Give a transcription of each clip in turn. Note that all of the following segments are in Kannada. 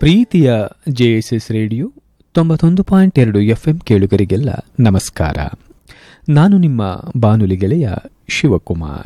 ಪ್ರೀತಿಯ ಜೆಎಸ್ಎಸ್ ರೇಡಿಯೋ ತೊಂಬತ್ತೊಂದು ಪಾಯಿಂಟ್ ಎರಡು ಎಫ್ಎಂ ಕೇಳುಗರಿಗೆಲ್ಲ ನಮಸ್ಕಾರ ನಾನು ನಿಮ್ಮ ಬಾನುಲಿ ಗೆಳೆಯ ಶಿವಕುಮಾರ್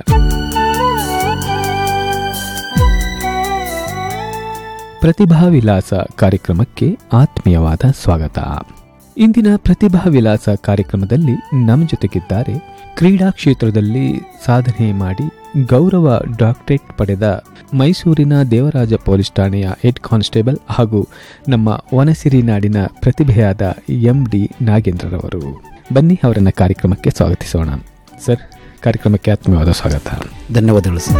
ಪ್ರತಿಭಾ ವಿಲಾಸ ಕಾರ್ಯಕ್ರಮಕ್ಕೆ ಆತ್ಮೀಯವಾದ ಸ್ವಾಗತ ಇಂದಿನ ಪ್ರತಿಭಾ ವಿಲಾಸ ಕಾರ್ಯಕ್ರಮದಲ್ಲಿ ನಮ್ಮ ಜೊತೆಗಿದ್ದಾರೆ ಕ್ರೀಡಾ ಕ್ಷೇತ್ರದಲ್ಲಿ ಸಾಧನೆ ಮಾಡಿ ಗೌರವ ಡಾಕ್ಟರೇಟ್ ಪಡೆದ ಮೈಸೂರಿನ ದೇವರಾಜ ಪೊಲೀಸ್ ಠಾಣೆಯ ಹೆಡ್ ಕಾನ್ಸ್ಟೇಬಲ್ ಹಾಗೂ ನಮ್ಮ ವನಸಿರಿ ನಾಡಿನ ಪ್ರತಿಭೆಯಾದ ಎಂ ಡಿ ನಾಗೇಂದ್ರರವರು ಬನ್ನಿ ಅವರನ್ನ ಕಾರ್ಯಕ್ರಮಕ್ಕೆ ಸ್ವಾಗತಿಸೋಣ ಸರ್ ಕಾರ್ಯಕ್ರಮಕ್ಕೆ ಆತ್ಮೀಯವಾದ ಸ್ವಾಗತ ಧನ್ಯವಾದಗಳು ಸರ್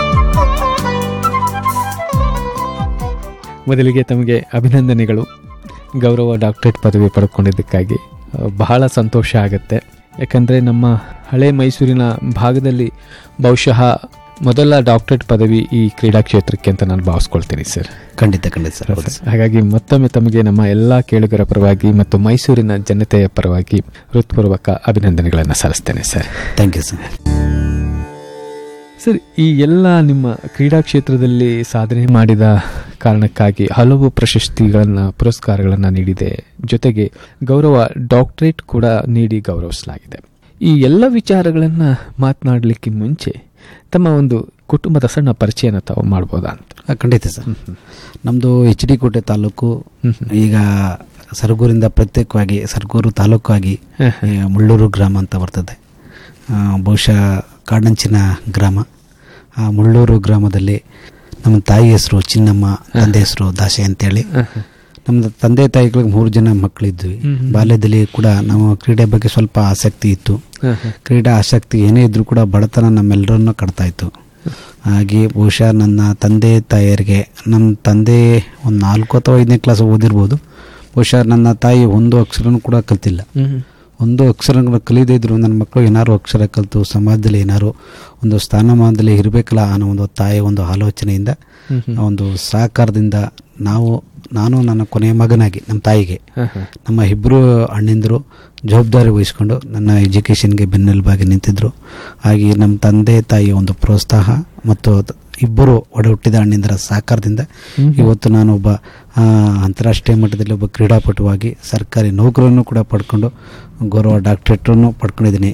ಮೊದಲಿಗೆ ತಮಗೆ ಅಭಿನಂದನೆಗಳು ಗೌರವ ಡಾಕ್ಟರೇಟ್ ಪದವಿ ಪಡ್ಕೊಂಡಿದ್ದಕ್ಕಾಗಿ ಆ, ಬಹಳ ಸಂತೋಷ ಆಗುತ್ತೆ ಯಾಕಂದರೆ ನಮ್ಮ ಹಳೆ ಮೈಸೂರಿನ ಭಾಗದಲ್ಲಿ ಬಹುಶಃ ಮೊದಲ ಡಾಕ್ಟರೇಟ್ ಪದವಿ ಈ ಕ್ರೀಡಾ ಕ್ಷೇತ್ರಕ್ಕೆ ಅಂತ ನಾನು ಭಾವಿಸ್ಕೊಳ್ತೀನಿ ಸರ್ ಖಂಡಿತ ಖಂಡಿತ ಸರ್ ಹೌದು ಸರ್. ಹಾಗಾಗಿ ಮತ್ತೊಮ್ಮೆ ತಮಗೆ ನಮ್ಮ ಎಲ್ಲ ಕೇಳುಗರ ಪರವಾಗಿ ಮತ್ತು ಮೈಸೂರಿನ ಜನತೆಯ ಪರವಾಗಿ ಹೃತ್ಪೂರ್ವಕ ಅಭಿನಂದನೆಗಳನ್ನು ಸಲ್ಲಿಸ್ತೇನೆ sir thank you sir sir ಈ ಎಲ್ಲ ನಿಮ್ಮ ಕ್ರೀಡಾ ಕ್ಷೇತ್ರದಲ್ಲಿ ಸಾಧನೆ ಮಾಡಿದ ಕಾರಣಕ್ಕಾಗಿ ಹಲವು ಪ್ರಶಸ್ತಿಗಳನ್ನು ಪುರಸ್ಕಾರಗಳನ್ನು ನೀಡಿದೆ ಜೊತೆಗೆ ಗೌರವ ಡಾಕ್ಟರೇಟ್ ಕೂಡ ನೀಡಿ ಗೌರವಿಸಲಾಗಿದೆ ಈ ಎಲ್ಲ ವಿಚಾರಗಳನ್ನು ಮಾತನಾಡಲಿಕ್ಕೆ ಮುಂಚೆ ತಮ್ಮ ಒಂದು ಕುಟುಂಬದ ಸಣ್ಣ ಪರಿಚಯನ ತಾವು ಮಾಡ್ಬೋದಾ ಅಂತ ಆ, ಖಂಡಿತ ಸರ್ ನಮ್ಮದು ಎಚ್ ಡಿ ಕೋಟೆ ತಾಲೂಕು ಹ್ಮ್ ಹ್ಮ್. ಈಗ ಸರಗೂರಿಂದ ಪ್ರತ್ಯೇಕವಾಗಿ ಸರಗೂರು ತಾಲೂಕಾಗಿ ಹ, ಹ. ಈ ಮುಳ್ಳೂರು ಗ್ರಾಮ ಅಂತ ಬರ್ತದೆ ಆ, ಬಹುಶಃ ಕಾಡಂಚಿನ ಗ್ರಾಮ ಆ ಮುಳ್ಳೂರು ಗ್ರಾಮದಲ್ಲಿ ನಮ್ಮ ತಾಯಿ ಹೆಸರು ಚಿನ್ನಮ್ಮ ತಂದೆ ಹೆಸರು ದಾಸೆ ಅಂತೇಳಿ ಹ, ಹ. ನಮ್ಮ ತಂದೆ ತಾಯಿಗಳಿಗೆ ಮೂರು ಜನ ಮಕ್ಕಳಿದ್ವಿ ಹ್ಮ್ ಹ್ಮ್. ಬಾಲ್ಯದಲ್ಲಿ ಕೂಡ ನಾವು ಕ್ರೀಡೆ ಬಗ್ಗೆ ಸ್ವಲ್ಪ ಆಸಕ್ತಿ ಇತ್ತು ಹ, ಹ. ಕ್ರೀಡಾ ಆಸಕ್ತಿ ಏನೇ ಇದ್ರೂ ಕೂಡ ಬಡತನ ನಮ್ಮೆಲ್ಲರನ್ನು ಕಟ್ತಾ ಇತ್ತು ಹಾಗೆ ಬಹುಶಃ ನನ್ನ ತಂದೆ ತಾಯಿಯರಿಗೆ ನಮ್ಮ ತಂದೆ ಒಂದು ನಾಲ್ಕು ಅಥವಾ ಐದನೇ ಕ್ಲಾಸ್ ಓದಿರ್ಬೋದು ಬಹುಶಃ ನನ್ನ ತಾಯಿ ಒಂದು ಅಕ್ಷರನೂ ಕೂಡ ಕಲ್ತಿಲ್ಲ ಹ್ಮ್ ಹ್ಮ್. ಒಂದು ಅಕ್ಷರಗಳು ಕಲಿಯದೇ ಇದ್ರು ನನ್ನ ಮಕ್ಕಳು ಏನಾರು ಅಕ್ಷರ ಕಲಿತು ಸಮಾಜದಲ್ಲಿ ಏನಾರು ಒಂದು ಸ್ಥಾನಮಾನದಲ್ಲಿ ಇರಬೇಕಲ್ಲ ಅನ್ನೋ ಒಂದು ತಾಯಿಯ ಒಂದು ಆಲೋಚನೆಯಿಂದ ಹ್ಮ್ ಹ್ಮ್. ಆ ಒಂದು ಸಹಕಾರದಿಂದ ನಾವು ನಾನು ನನ್ನ ಕೊನೆಯ ಮಗನಾಗಿ ನಮ್ಮ ತಾಯಿಗೆ ಹ, ಹ. ನಮ್ಮ ಇಬ್ಬರು ಅಣ್ಣಿಂದರು ಜವಾಬ್ದಾರಿ ವಹಿಸ್ಕೊಂಡು ನನ್ನ ಎಜುಕೇಷನ್ಗೆ ಬೆನ್ನೆಲುಬಾಗಿ ನಿಂತಿದ್ದರು ಹಾಗೆ ನಮ್ಮ ತಂದೆ ತಾಯಿಯ ಒಂದು ಪ್ರೋತ್ಸಾಹ ಮತ್ತು ತ- ಇಬ್ಬರು ಒಡ ಹುಟ್ಟಿದ ಅಣ್ಣಿಂದರ ಸಹಕಾರದಿಂದ ಹ್ಮ್ ಹ್ಮ್. ಇವತ್ತು ನಾನು ಒಬ್ಬ ಆ, ಅಂತಾರಾಷ್ಟ್ರೀಯ ಮಟ್ಟದಲ್ಲಿ ಒಬ್ಬ ಕ್ರೀಡಾಪಟುವಾಗಿ ಸರ್ಕಾರಿ ನೌಕರನ್ನು ಕೂಡ ಪಡ್ಕೊಂಡು ಗೌರವ ಡಾಕ್ಟ್ರೇಟನ್ನು ಪಡ್ಕೊಂಡಿದ್ದೀನಿ